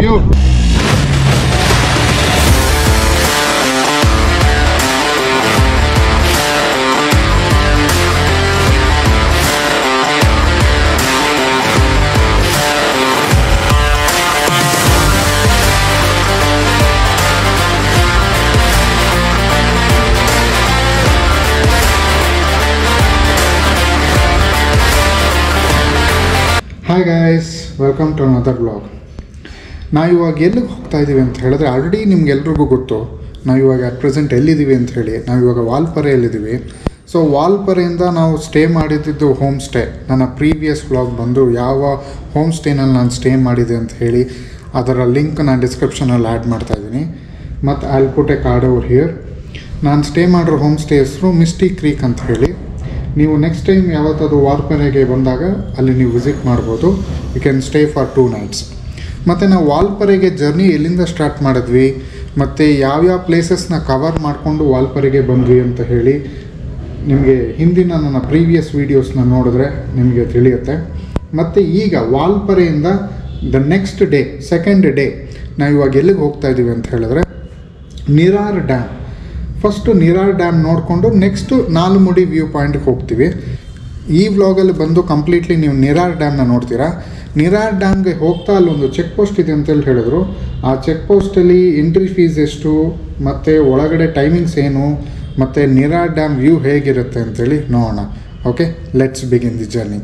view hi guys welcome to another blog ನಾವು ಇವಾಗ ಎಲ್ಲಿಗೆ ಹೋಗ್ತಾ ಇದ್ದೀವಿ ಅಂತ ಹೇಳಿದ್ರೆ ಆಲ್ರೆಡಿ ನಿಮ್ಗೆಲ್ರಿಗೂ ಗೊತ್ತು ನಾವು ಇವಾಗ ಅಟ್ ಪ್ರೆಸೆಂಟ್ ಎಲ್ಲಿದ್ದೀವಿ ಅಂತ ಹೇಳಿ ನಾವು ಇವಾಗ ವಾಲ್ಪರೆಯಲ್ಲಿದ್ದೀವಿ ಸೊ ವಾಲ್ಪರೆಯಿಂದ ನಾವು ಸ್ಟೇ ಮಾಡಿದ್ದು ಹೋಮ್ ಸ್ಟೇ ನನ್ನ ಪ್ರೀವಿಯಸ್ ಬ್ಲಾಗ್ ಬಂದು ಯಾವ ಹೋಮ್ ಸ್ಟೇನಲ್ಲಿ ನಾನು ಸ್ಟೇ ಮಾಡಿದೆ ಅಂತ ಹೇಳಿ ಅದರ ಲಿಂಕ್ ನಾನು ಡಿಸ್ಕ್ರಿಪ್ಷನಲ್ಲಿ ಆ್ಯಡ್ ಮಾಡ್ತಾ ಇದ್ದೀನಿ ಮತ್ತು I'll put a card over here ನಾನು ಸ್ಟೇ ಮಾಡಿರೋ ಹೋಮ್ ಸ್ಟೇ ಹೆಸರು ಮಿಸ್ಟಿ ಕ್ರೀಕ್ ಅಂತ ಹೇಳಿ ನೀವು ನೆಕ್ಸ್ಟ್ ಟೈಮ್ ಯಾವತ್ತಾದ್ರು ವಾಲ್ಪರೆಗೆ ಬಂದಾಗ ಅಲ್ಲಿ ನೀವು ವಿಸಿಟ್ ಮಾಡ್ಬೋದು you can stay for two nights ಮತ್ತು ನಾವು ವಾಲ್ಪರೆಗೆ ಜರ್ನಿ ಎಲ್ಲಿಂದ ಸ್ಟಾರ್ಟ್ ಮಾಡಿದ್ವಿ ಮತ್ತು ಯಾವ್ಯಾವ ಪ್ಲೇಸಸ್ನ ಕವರ್ ಮಾಡಿಕೊಂಡು ವಾಲ್ಪರೆಗೆ ಬಂದ್ವಿ ಅಂತ ಹೇಳಿ ನಿಮಗೆ ಹಿಂದಿನ ನನ್ನ ಪ್ರೀವಿಯಸ್ ವೀಡಿಯೋಸ್ನ ನೋಡಿದ್ರೆ ನಿಮಗೆ ತಿಳಿಯುತ್ತೆ ಮತ್ತು ಈಗ ವಾಲ್ಪರೆಯಿಂದ the next day second day ನಾವು ಇವಾಗ ಎಲ್ಲಿಗೆ ಹೋಗ್ತಾ ಇದ್ದೀವಿ ಅಂತ ಹೇಳಿದ್ರೆ Nirar dam first Nirar dam ನೋಡಿಕೊಂಡು ನೆಕ್ಸ್ಟು ನಾಲ್ಮುಡಿ ವ್ಯೂ ಪಾಯಿಂಟ್ಗೆ ಹೋಗ್ತೀವಿ ಈ ವ್ಲಾಗಲ್ಲಿ ಬಂದು ಕಂಪ್ಲೀಟ್ಲಿ ನೀವು ನಿರಾರ್ ಡ್ಯಾಮ್ನ ನೋಡ್ತೀರಾ ನಿರಾರ್ ಡ್ಯಾಮ್ಗೆ ಹೋಗ್ತಾ ಅಲ್ಲೊಂದು ಚೆಕ್ ಪೋಸ್ಟ್ ಇದೆ ಅಂತೇಳಿ ಹೇಳಿದ್ರು ಆ ಚೆಕ್ ಪೋಸ್ಟಲ್ಲಿ ಎಂಟ್ರಿ ಫೀಸ್ ಎಷ್ಟು ಮತ್ತು ಒಳಗಡೆ ಟೈಮಿಂಗ್ಸ್ ಏನು ಮತ್ತು ನಿರಾರ್ ಡ್ಯಾಮ್ ವ್ಯೂ ಹೇಗಿರುತ್ತೆ ಅಂತೇಳಿ ನೋಡೋಣ okay let's begin the journey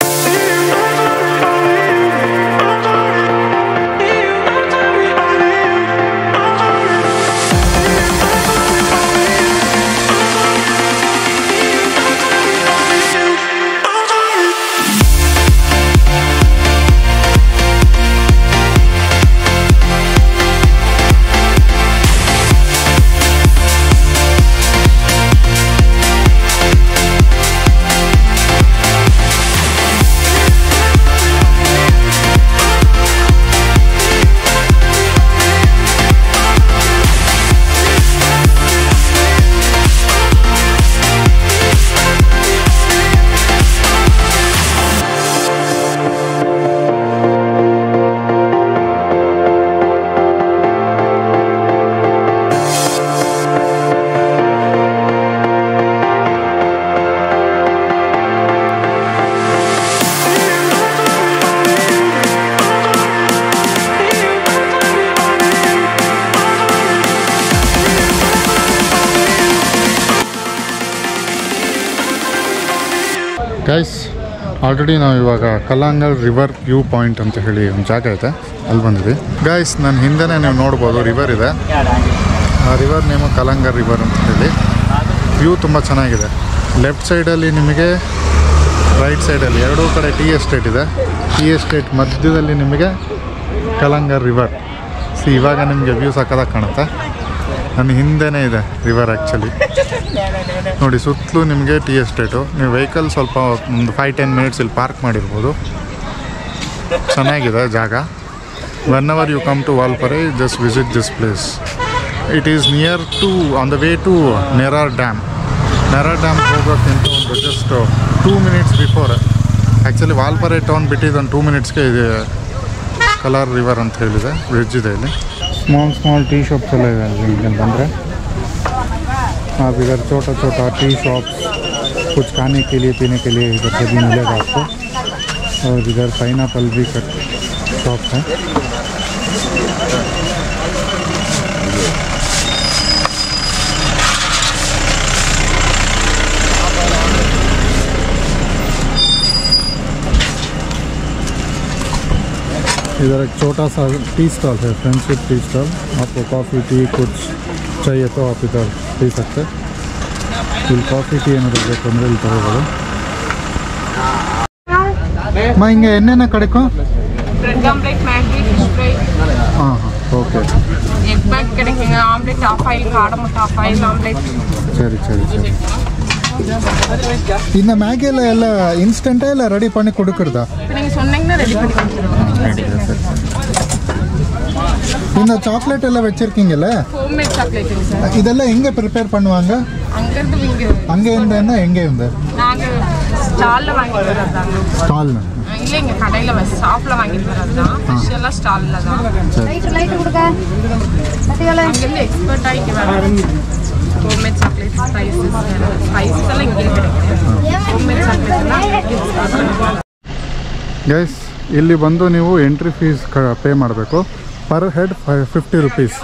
guys already ನಾವು ಇವಾಗ ಕಲಾಂಗಲ್ ರಿವರ್ ವ್ಯೂ ಪಾಯಿಂಟ್ ಅಂತ ಹೇಳಿ ಒಂದು ಜಾಗ ಇದೆ ಅಲ್ಲಿ ಬಂದಿದ್ವಿ ಗೈಸ್ ನನ್ನ ಹಿಂದೆನೇ ನೀವು ನೋಡ್ಬೋದು ರಿವರ್ ಇದೆ ಆ ರಿವರ್ ನೇಮು ಕಲಾಂಗರ್ ರಿವರ್ ಅಂತ ಹೇಳಿ ವ್ಯೂ ತುಂಬ ಚೆನ್ನಾಗಿದೆ ಲೆಫ್ಟ್ ಸೈಡಲ್ಲಿ ನಿಮಗೆ ರೈಟ್ ಸೈಡಲ್ಲಿ ಎರಡೂ ಕಡೆ ಟೀ ಎಸ್ಟೇಟ್ ಇದೆ ಟೀ ಎಸ್ಟೇಟ್ ಮಧ್ಯದಲ್ಲಿ ನಿಮಗೆ ಕಲಾಂಗರ್ ರಿವರ್ ಸಿ ಇವಾಗ ನಿಮಗೆ ವ್ಯೂ ಸಕ್ಕದಾಗಿ ಕಾಣುತ್ತೆ ನನ್ನ ಹಿಂದೆನೇ ಇದೆ ರಿವರ್ ಆ್ಯಕ್ಚುಲಿ ನೋಡಿ ಸುತ್ತಲೂ ನಿಮಗೆ ಟೀ ಎಸ್ಟೇಟು ನೀವು ವೆಹಿಕಲ್ ಸ್ವಲ್ಪ ಒಂದು ಫೈವ್ ಟೆನ್ ಮಿನಿಟ್ಸ್ ಇಲ್ಲಿ ಪಾರ್ಕ್ ಮಾಡಿರ್ಬೋದು ಚೆನ್ನಾಗಿದೆ ಜಾಗ whenever you come to Valparai just visit this place it is near to on the way to Nirar dam Nirar dam ಹೋಗೋಕ್ಕಿಂತ ಒಂದು just two minutes before actually Valparai town ಬಿಟ್ಟಿದ್ದು ಒಂದು ಟೂ ಮಿನಿಟ್ಸ್ಗೆ ಇದೆ ಕಲಾರ್ ರಿವರ್ ಅಂತ ಹೇಳಿದೆ ಬ್ರಿಡ್ಜ್ ಇದೆ ಇಲ್ಲಿ ಸ್ಮಾಲ್ ಸ್ಮಾಲ್ ಟೀ ಶಾಪ್ಸ್ ಎಲ್ಲ ಇದೆ ಅಲ್ಲಿ ಇಲ್ಲಿ ಬಂದರೆ आप इधर छोटा छोटा टी शॉप्स कुछ खाने के लिए पीने के लिए इधर सभी मिलेगा आपको और इधर पाइनएप्पल भी कट शॉप है इधर एक छोटा सा टी स्टॉल है फ्रेंडशिप टी स्टॉल आपको कॉफ़ी टी कुछ चाहिए तो आप इधर पी सकते हैं ಇಲ್ಲಿ ಕಾಫಿ ಟೀ ಏನಾದರೂ ಬೇಕು ಅಂದರೆ ಇಲ್ಲಿ ತಗೋಬೋದು ಮಾ ಹಿಂಗೆ ಎಣ್ಣೆನ ಕಡೆಕು bread omelette Maggi fish fry ಹಾಂ ಹಾಂ ಓಕೆ எக் பேக் கிடைக்குங்க ஆம்லேட் ஆஃப் ஆயில் காடை முட்டை ஆஃப் ஆயில் ஆம்லேட் ಸರಿ ಸರಿ ಸರಿ இந்த மேகி எல்லாம் எல்லாம் இன்ஸ்டண்ட்டாக இல்லை ரெடி பண்ணி கொடுக்குறதா இப்போ நீங்கள் சொன்னீங்கன்னா ரெடி பண்ணி கொடுத்துருவோம் இந்த சாக்லேட் எல்லாம் வச்சிருக்கீங்கல்ல ஹோம்மேட் சாக்லேட்டுங்க சார் இதெல்லாம் எங்கே ப்ரிப்பேர் பண்ணுவாங்க அங்கேருந்து இங்கே அங்கே இருந்தேன்னா எங்கே இருந்து நாங்கள் ஸ்டாலில் வாங்கிட்டு வரதாங்க ஸ்டால்னு இல்லை இங்கே கடையில் ஷாப்பில் வாங்கிட்டு வரது தான் ஃபிஷ் எல்லாம் ஸ்டாலில் தான் லைட் லைட் கொடுக்க பத்தியால அங்கேருந்து எக்ஸ்பர்ட்டாக இங்கே வராங்க ஹோம்மேட் சாக்லேட் ஸ்பைசஸ் ஸ்பைசஸ் எல்லாம் இங்கே கிடைக்கும் ஹோம்மேட் சாக்லேட் எல்லாம் ಗೈಸ್ ಇಲ್ಲಿ ಬಂದು ನೀವು ಎಂಟ್ರಿ ಫೀಸ್ ಪೇ ಮಾಡಬೇಕು ಪರ್ ಹೆಡ್ ಫೈ ಫಿಫ್ಟಿ ರುಪೀಸ್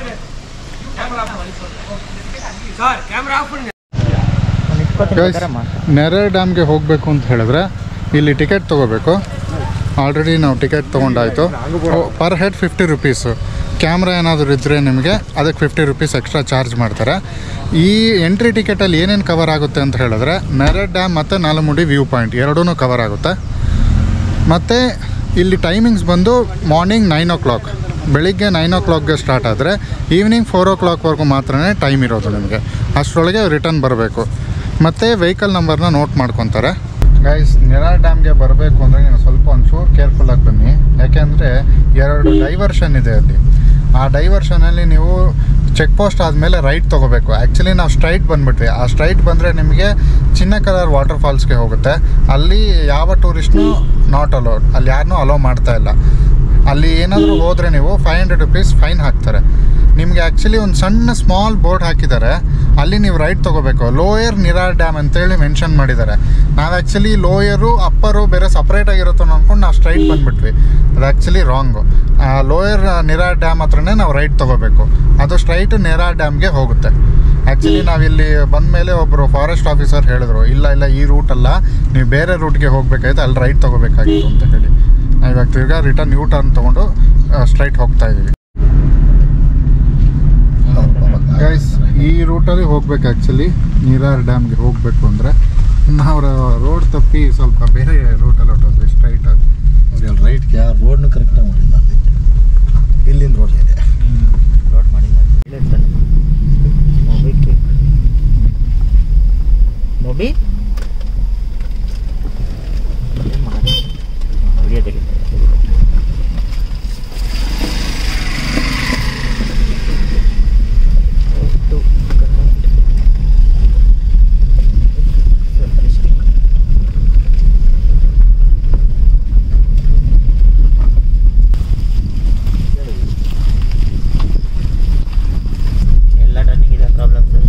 ಗೈಸ್ ನೆರೆ ಡ್ಯಾಮ್ಗೆ ಹೋಗಬೇಕು ಅಂತ ಹೇಳಿದ್ರೆ ಇಲ್ಲಿ ಟಿಕೆಟ್ ತೊಗೋಬೇಕು ಆಲ್ರೆಡಿ ನಾವು ಟಿಕೆಟ್ ತೊಗೊಂಡಾಯಿತು per head fifty rupees camera ಏನಾದರೂ ಇದ್ದರೆ ನಿಮಗೆ ಅದಕ್ಕೆ ಫಿಫ್ಟಿ ರುಪೀಸ್ ಎಕ್ಸ್ಟ್ರಾ ಚಾರ್ಜ್ ಮಾಡ್ತಾರೆ ಈ ಎಂಟ್ರಿ ಟಿಕೆಟಲ್ಲಿ ಏನೇನು ಕವರ್ ಆಗುತ್ತೆ ಅಂತ ಹೇಳಿದ್ರೆ ನೆರೆ ಡ್ಯಾಮ್ ಮತ್ತು ನಾಲಮುಡಿ ವ್ಯೂ ಪಾಯಿಂಟ್ ಎರಡೂ ಕವರ್ ಆಗುತ್ತೆ ಮತ್ತು ಇಲ್ಲಿ ಟೈಮಿಂಗ್ಸ್ ಬಂದು ಮಾರ್ನಿಂಗ್ ನೈನ್ ಓ ಕ್ಲಾಕ್ ಬೆಳಿಗ್ಗೆ ನೈನ್ ಓ ಕ್ಲಾಕ್ಗೆ ಸ್ಟಾರ್ಟ್ ಆದರೆ ಈವ್ನಿಂಗ್ ಫೋರ್ ಓ ಕ್ಲಾಕ್ವರೆಗೂ ಮಾತ್ರ ಟೈಮ್ ಇರೋದು ನಿಮಗೆ ಅಷ್ಟರೊಳಗೆ ರಿಟರ್ನ್ ಬರಬೇಕು ಮತ್ತು ವೆಹಿಕಲ್ ನಂಬರ್ನ ನೋಟ್ ಮಾಡ್ಕೊತಾರೆ ಗೈಸ್ ನಿರಾ ಡ್ಯಾಮ್ಗೆ ಬರಬೇಕು ಅಂದರೆ ನೀವು ಸ್ವಲ್ಪ ಒಂಚೂರು ಕೇರ್ಫುಲ್ಲಾಗಿ ಬನ್ನಿ ಯಾಕೆಂದರೆ ಎರಡು ಡೈವರ್ಷನ್ ಇದೆ ಅಲ್ಲಿ ಆ ಡೈವರ್ಷನಲ್ಲಿ ನೀವು ಚೆಕ್ ಪೋಸ್ಟ್ ಆದಮೇಲೆ ರೈಟ್ ತೊಗೋಬೇಕು ಆ್ಯಕ್ಚುಲಿ ನಾವು ಸ್ಟ್ರೈಟ್ ಬಂದುಬಿಟ್ವಿ ಆ ಸ್ಟ್ರೈಟ್ ಬಂದರೆ ನಿಮಗೆ ಚಿನ್ನ ಕಲರ್ ವಾಟರ್ ಫಾಲ್ಸ್ಗೆ ಹೋಗುತ್ತೆ ಅಲ್ಲಿ ಯಾವ ಟೂರಿಸ್ಟ್ನು ನಾಟ್ ಅಲೋ ಅಲ್ಲಿ ಯಾರನ್ನೂ ಅಲೋ ಮಾಡ್ತಾ ಇಲ್ಲ ಅಲ್ಲಿ ಏನಾದರೂ ಹೋದರೆ ನೀವು ಫೈವ್ ಹಂಡ್ರೆಡ್ ರುಪೀಸ್ ಫೈನ್ ಹಾಕ್ತಾರೆ ನಿಮಗೆ ಆ್ಯಕ್ಚುಲಿ ಒಂದು ಸಣ್ಣ ಸ್ಮಾಲ್ ಬೋರ್ಡ್ ಹಾಕಿದ್ದಾರೆ ಅಲ್ಲಿ ನೀವು ರೈಟ್ ತೊಗೋಬೇಕು ಲೋಯರ್ ನಿರಾರ್ ಡ್ಯಾಮ್ ಅಂತೇಳಿ ಮೆನ್ಷನ್ ಮಾಡಿದ್ದಾರೆ ನಾವು ಆ್ಯಕ್ಚುಲಿ ಲೋಯರು ಅಪ್ಪರು ಬೇರೆ ಸಪ್ರೇಟಾಗಿರುತ್ತೋ ಅಂದ್ಕೊಂಡು ನಾವು ಸ್ಟ್ರೈಟ್ ಬಂದುಬಿಟ್ವಿ ಅದು actually wrong lower Nirar dam ಹತ್ರನೇ ನಾವು ರೈಟ್ ತೊಗೋಬೇಕು ಅದು ಸ್ಟ್ರೈಟ್ ನಿರಾರ್ ಡ್ಯಾಮ್ಗೆ ಹೋಗುತ್ತೆ ಆ್ಯಕ್ಚುಲಿ ನಾವಿಲ್ಲಿ ಬಂದ ಮೇಲೆ ಒಬ್ಬರು ಫಾರೆಸ್ಟ್ ಆಫೀಸರ್ ಹೇಳಿದ್ರು ಇಲ್ಲ ಇಲ್ಲ ಈ ರೂಟ್ ಅಲ್ಲ ನೀವು ಬೇರೆ ರೂಟ್ಗೆ ಹೋಗಬೇಕಾಯ್ತು ಅಲ್ಲಿ ರೈಟ್ ತೊಗೋಬೇಕಾಗಿತ್ತು ಅಂತ ಹೇಳಿ ನಾವು ಇವಾಗ ತಿರ್ಗಾ ರಿಟರ್ನ್ ಯೂ ಟರ್ನ್ ತೊಗೊಂಡು ಸ್ಟ್ರೈಟ್ ಹೋಗ್ತಾ ಇದ್ದೀವಿ ಗೈಸ್ ಈ ರೂಟಲ್ಲಿ ಹೋಗ್ಬೇಕು ಆ್ಯಕ್ಚುಲಿ ನೀರಾರ್ ಡ್ಯಾಮ್ಗೆ ಹೋಗಬೇಕು ಅಂದರೆ ನಾವು ರೋಡ್ ತಪ್ಪಿ ಸ್ವಲ್ಪ ಬೇರೆ ರೂಟಲ್ಲಿ ಹೊಟ್ಟೋದ್ವಿ ಸ್ಟ್ರೈಟ್ ಅವ್ರು ಅಲ್ಲಿ ರೈಟ್ಗೆ ಆ ರೋಡ್ನು ಕರೆಕ್ಟಾಗಿ ಮಾಡಿಲ್ಲ ಅಲ್ಲಿ ಇಲ್ಲಿಂದ ರೋಡ್ ಇದೆ ರೋಡ್ ಮಾಡಿಲ್ಲ ಇಲ್ಲೇ ತಾನೆ ಮೊಬೈಲ್ ಮೊಬೈಲ್ ಏನು ಮಾಡೋದು ವಿಡಿಯೋ ತೆಗಿತಾರೆ ಟು ಕನೆಕ್ಟ್ ಎಲ್ಲ ಟರ್ನಿಂಗ್ ಇದೆ ಪ್ರಾಬ್ಲಮ್ ಸರ್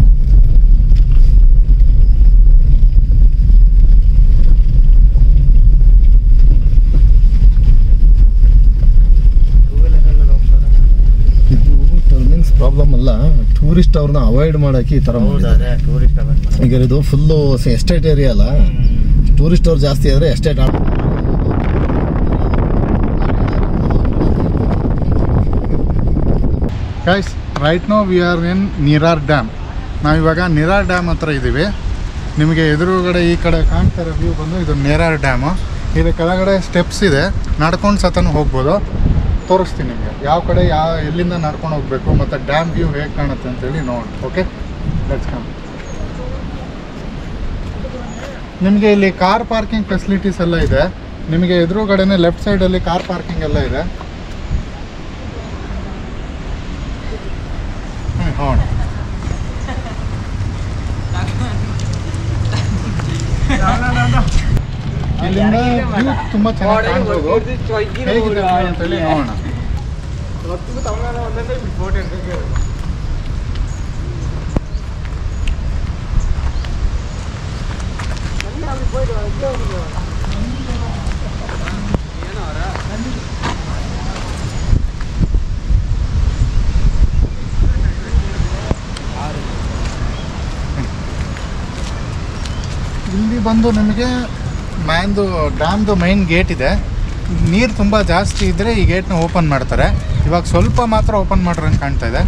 ಟೂ ವೀಲರಲ್ಲಿ ಹೋಗ್ತಾರೆ ಇದು ಟರ್ನಿಂಗ್ಸ್ ಪ್ರಾಬ್ಲಮ್ ಅಲ್ಲ ಟೂರಿಸ್ಟ್ ಅವ್ರನ್ನ ಅವಾಯ್ಡ್ ಮಾಡೋಕೆ ಈ ಥರ ಹೌದು ಮಾಡಿದ್ದಾರೆ ಅದೇ ಟೂರಿಸ್ಟ್ ಅವಾಯ್ಡ್ ಈಗ ಇದು ಫುಲ್ಲು ಎಸ್ಟೇಟ್ ಏರಿಯಾ ಅಲ್ಲ ಟೂರಿಸ್ಟ್ ಅವ್ರು ಜಾಸ್ತಿ ಆದರೆ ಎಸ್ಟೇಟ್ ಆಡ guys right now we are in Nirar dam ನಾವಿವಾಗ ನಿರಾರ್ ಡ್ಯಾಮ್ ಹತ್ರ ಇದ್ದೀವಿ ನಿಮಗೆ ಎದುರುಗಡೆ ಈ ಕಡೆ ಕಾಣ್ತಾರೆ ವ್ಯೂ ಬಂದು ಇದು ನಿರಾರ್ ಡ್ಯಾಮು ಇದು ಕೆಳಗಡೆ ಸ್ಟೆಪ್ಸ್ ಇದೆ ನಡ್ಕೊಂಡು ಸತನು ಹೋಗ್ಬೋದು ತೋರಿಸ್ತೀನಿ ನಿಮಗೆ ಯಾವ ಕಡೆ ಯಾವ ಎಲ್ಲಿಂದ ನಡ್ಕೊಂಡು ಹೋಗಬೇಕು ಮತ್ತು ಡ್ಯಾಮ್ ವ್ಯೂ ಹೇಗೆ ಕಾಣುತ್ತೆ ಅಂತೇಳಿ ನೋಡಿ ಓಕೆ ಲೆಟ್ಸ್ ಕಮ್ ನಿಮಗೆ ಇಲ್ಲಿ ಕಾರ್ ಪಾರ್ಕಿಂಗ್ ಫೆಸಿಲಿಟೀಸ್ ಎಲ್ಲ ಇದೆ ನಿಮಗೆ ಎದುರುಗಡೆನೆ ಲೆಫ್ಟ್ ಸೈಡಲ್ಲಿ ಕಾರ್ ಪಾರ್ಕಿಂಗ್ ಎಲ್ಲ ಇದೆ ಹ್ಮ್, ಹೋಗೋಣ ಇಲ್ಲಿಂದ ವ್ಯೂ ತುಂಬಾ ಚೆನ್ನಾಗಿ ಕಾಣ್ಬೋದು ಹೇಗಿದೆ view ಅಂತೇಳಿ ನೋಡೋಣ ಇಲ್ಲಿ ಬಂದು ನಿಮಗೆ ಮ್ಯಾನ್ದು ಡ್ಯಾಮ್ದು ಮೈನ್ ಗೇಟ್ ಇದೆ ನೀರು ತುಂಬ ಜಾಸ್ತಿ ಇದ್ದರೆ ಈ ಗೇಟ್ನ ಓಪನ್ ಮಾಡ್ತಾರೆ ಇವಾಗ ಸ್ವಲ್ಪ ಮಾತ್ರ ಓಪನ್ ಮಾಡ್ರೆ ಅಂತ ಕಾಣ್ತಾ ಇದೆ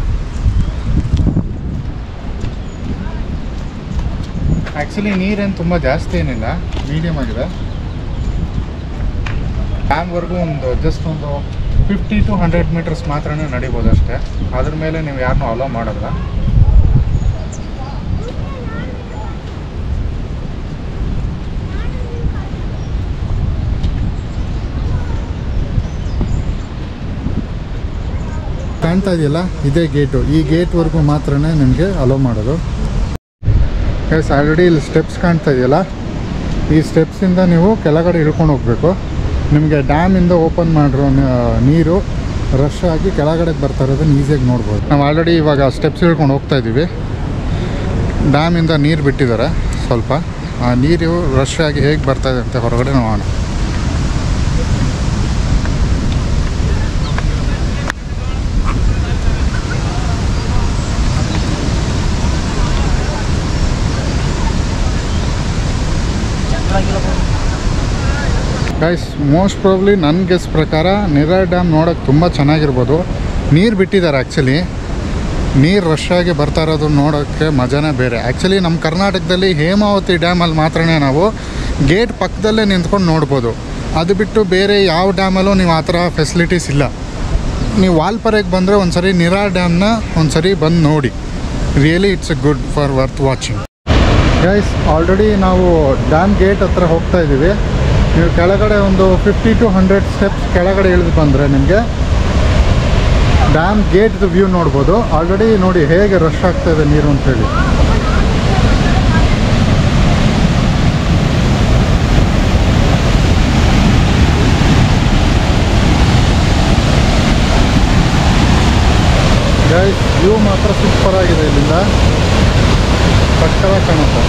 ಆ್ಯಕ್ಚುಲಿ ನೀರೇನು ತುಂಬ ಜಾಸ್ತಿ ಏನಿಲ್ಲ ಮೀಡಿಯಮ್ ಆಗಿದೆ ಡ್ಯಾಮ್ವರೆಗೂ ಒಂದು ಜಸ್ಟ್ ಒಂದು ಫಿಫ್ಟಿ ಟು ಹಂಡ್ರೆಡ್ ಮೀಟರ್ಸ್ ಮಾತ್ರನೇ ನಡಿಬೋದು ಅಷ್ಟೇ ಅದ್ರ ಮೇಲೆ ನೀವು ಯಾರನ್ನೂ ಅಲೋ ಮಾಡೋಲ್ಲ ಕಾಣ್ತಾ ಇದೆಯಲ್ಲ ಇದೇ ಗೇಟು ಈ ಗೇಟ್ವರೆಗೂ ಮಾತ್ರನೇ ನಿಮಗೆ ಅಲೋ ಮಾಡೋದು ಎಸ್ ಆಲ್ರೆಡಿ ಇಲ್ಲಿ ಸ್ಟೆಪ್ಸ್ ಕಾಣ್ತಾ ಇದೆಯಲ್ಲ ಈ ಸ್ಟೆಪ್ಸಿಂದ ನೀವು ಕೆಳಗಡೆ ಇಳ್ಕೊಂಡು ಹೋಗಬೇಕು ನಿಮಗೆ ಡ್ಯಾಮಿಂದ ಓಪನ್ ಮಾಡಿರೋ ನ- ನೀರು ರಶ್ ಆಗಿ ಕೆಳಗಡೆ ಬರ್ತಾ ಇರೋದನ್ನ ಈಸಿಯಾಗಿ ನೋಡ್ಬೋದು ನಾವು ಆಲ್ರೆಡಿ ಇವಾಗ ಸ್ಟೆಪ್ಸ್ ಇಳ್ಕೊಂಡು ಹೋಗ್ತಾ ಇದ್ದೀವಿ ಡ್ಯಾಮಿಂದ ನೀರು ಬಿಟ್ಟಿದ್ದಾರೆ ಸ್ವಲ್ಪ ಆ ನೀರು ರಶ್ ಆಗಿ ಹೇಗೆ ಬರ್ತಾ ಇದೆ ಅಂತ ಹೊರಗಡೆ ನೋಡೋಣ ಗೈಸ್ ಮೋಸ್ಟ್ ಪ್ರಾಬ್ಲಿ ನನ್ನ ಗೆಸ್ ಪ್ರಕಾರ ನಿರಾರ್ ಡ್ಯಾಮ್ ನೋಡೋಕ್ಕೆ ತುಂಬ ಚೆನ್ನಾಗಿರ್ಬೋದು ನೀರು ಬಿಟ್ಟಿದ್ದಾರೆ ಆ್ಯಕ್ಚುಲಿ ನೀರು ರಶ್ ಆಗಿ ಬರ್ತಾ ಇರೋದು ನೋಡೋಕ್ಕೆ ಮಜಾನೇ ಬೇರೆ ಆ್ಯಕ್ಚುಲಿ ನಮ್ಮ ಕರ್ನಾಟಕದಲ್ಲಿ ಹೇಮಾವತಿ ಡ್ಯಾಮಲ್ಲಿ ಮಾತ್ರನೇ ನಾವು ಗೇಟ್ ಪಕ್ಕದಲ್ಲೇ ನಿಂತ್ಕೊಂಡು ನೋಡ್ಬೋದು ಅದು ಬಿಟ್ಟು ಬೇರೆ ಯಾವ ಡ್ಯಾಮಲ್ಲೂ ನೀವು ಆ ಥರ ಫೆಸಿಲಿಟೀಸ್ ಇಲ್ಲ ನೀವು ವಾಲ್ಪರೆಗೆ ಬಂದರೆ ಒಂದ್ಸರಿ ನಿರಾರ್ ಡ್ಯಾಮ್ನ ಒಂದ್ಸರಿ ಬಂದು ನೋಡಿ really it's a good for worth watching guys already ನಾವು ಡ್ಯಾಮ್ ಗೇಟ್ ಹತ್ರ ಹೋಗ್ತಾ ಇದ್ದೀವಿ ನೀವು ಕೆಳಗಡೆ ಒಂದು ಫಿಫ್ಟಿ ಟು ಹಂಡ್ರೆಡ್ ಸ್ಟೆಪ್ಸ್ ಕೆಳಗಡೆ ಇಳಿದು ಬಂದರೆ ನಿಮಗೆ ಡ್ಯಾಮ್ ಗೇಟ್ದು ವ್ಯೂ ನೋಡ್ಬೋದು ಆಲ್ರೆಡಿ ನೋಡಿ ಹೇಗೆ ರಶ್ ಆಗ್ತಾ ಇದೆ ನೀರು ಅಂತೇಳಿ ಗೈಸ್ ವ್ಯೂ ಮಾತ್ರ ಸೂಪರ್ ಆಗಿದೆ ಇಲ್ಲಿಂದ ಸಕ್ಕತ್ತಾಗಿ ಕಾಣುತ್ತೆ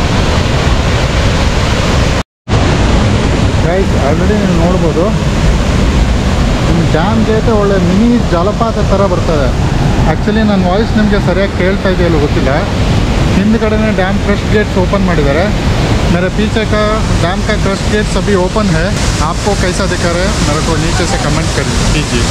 ಗೈಸ್ ಆಲ್ರೆಡಿ ನೀವು ನೋಡ್ಬೋದು ನಿಮ್ಮ ಡ್ಯಾಮ್ ಜೊತೆ ಒಳ್ಳೆ ಮಿನಿ ಜಲಪಾತ ಥರ ಬರ್ತದೆ ಆ್ಯಕ್ಚುಲಿ ನನ್ನ ವಾಯ್ಸ್ ನಿಮಗೆ ಸರಿಯಾಗಿ ಕೇಳ್ತಾ ಇದೆಯಲ್ಲ ಗೊತ್ತಿಲ್ಲ ಹಿಂದ್ಗಡೆನೇ ಡ್ಯಾಮ್ ಕ್ರಸ್ಟ್ ಗೇಟ್ಸ್ ಓಪನ್ ಮಾಡಿದ್ದಾರೆ मेरे पीछे का डैम का क्रस्ट गेट सभी ओपन है आपको कैसा दिखा रहा है मेरे को नीचे से कमेंट कर कीजिए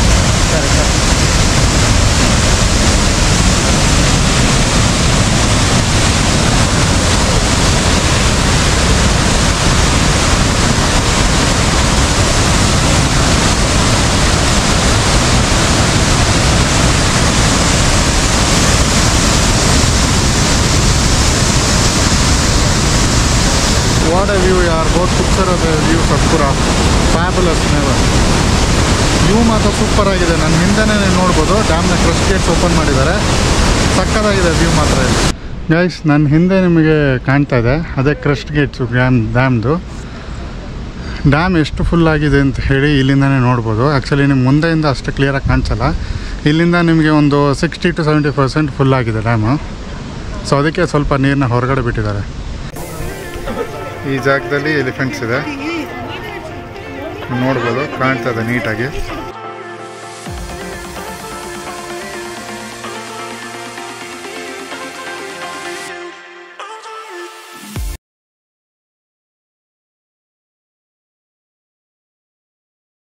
ವಾಟ್ ಎ ವ್ಯೂ ಯಾರ್ ಬಹುತ್ खूबसूरत है ವ್ಯೂ ಸತ್ಪುರ ಫ್ಯಾಬುಲಸ್ ನೆವರ್ ವ್ಯೂ ಮಾತ್ರ ಸೂಪರ್ ಆಗಿದೆ ನನ್ನ ಹಿಂದೆನೇ ನೀವು ನೋಡ್ಬೋದು ಡ್ಯಾಮ್ನ ಕ್ರಸ್ಟ್ ಗೇಟ್ಸ್ ಓಪನ್ ಮಾಡಿದ್ದಾರೆ ಸಕ್ಕತ್ತಾಗಿದೆ ವ್ಯೂ ಮಾತ್ರ ಇಲ್ಲಿ ಗೈಸ್ ನನ್ನ ಹಿಂದೆ ನಿಮಗೆ ಕಾಣ್ತಾ ಇದೆ ಅದೇ ಕ್ರಸ್ಟ್ ಗೇಟ್ಸು ಡ್ಯಾಮ್ ಡ್ಯಾಮ್ದು ಡ್ಯಾಮ್ ಎಷ್ಟು ಫುಲ್ ಆಗಿದೆ ಅಂತ ಹೇಳಿ ಇಲ್ಲಿಂದನೇ ನೋಡ್ಬೋದು ಆ್ಯಕ್ಚುಲಿ ನಿಮ್ಗೆ ಮುಂದೆಯಿಂದ ಅಷ್ಟು ಕ್ಲಿಯರಾಗಿ ಕಾಣಿಸಲ್ಲ ಇಲ್ಲಿಂದ ನಿಮಗೆ ಒಂದು sixty to seventy percent full ಆಗಿದೆ ಡ್ಯಾಮು ಸೊ ಅದಕ್ಕೆ ಸ್ವಲ್ಪ ನೀರನ್ನ ಹೊರಗಡೆ ಬಿಟ್ಟಿದ್ದಾರೆ ಈ ಜಾಗದಲ್ಲಿ ಎಲಿಫೆಂಟ್ಸ್ ಇದೆ ನೋಡ್ಬೋದು ಕಾಣ್ತಾ ಇದೆ ನೀಟಾಗಿ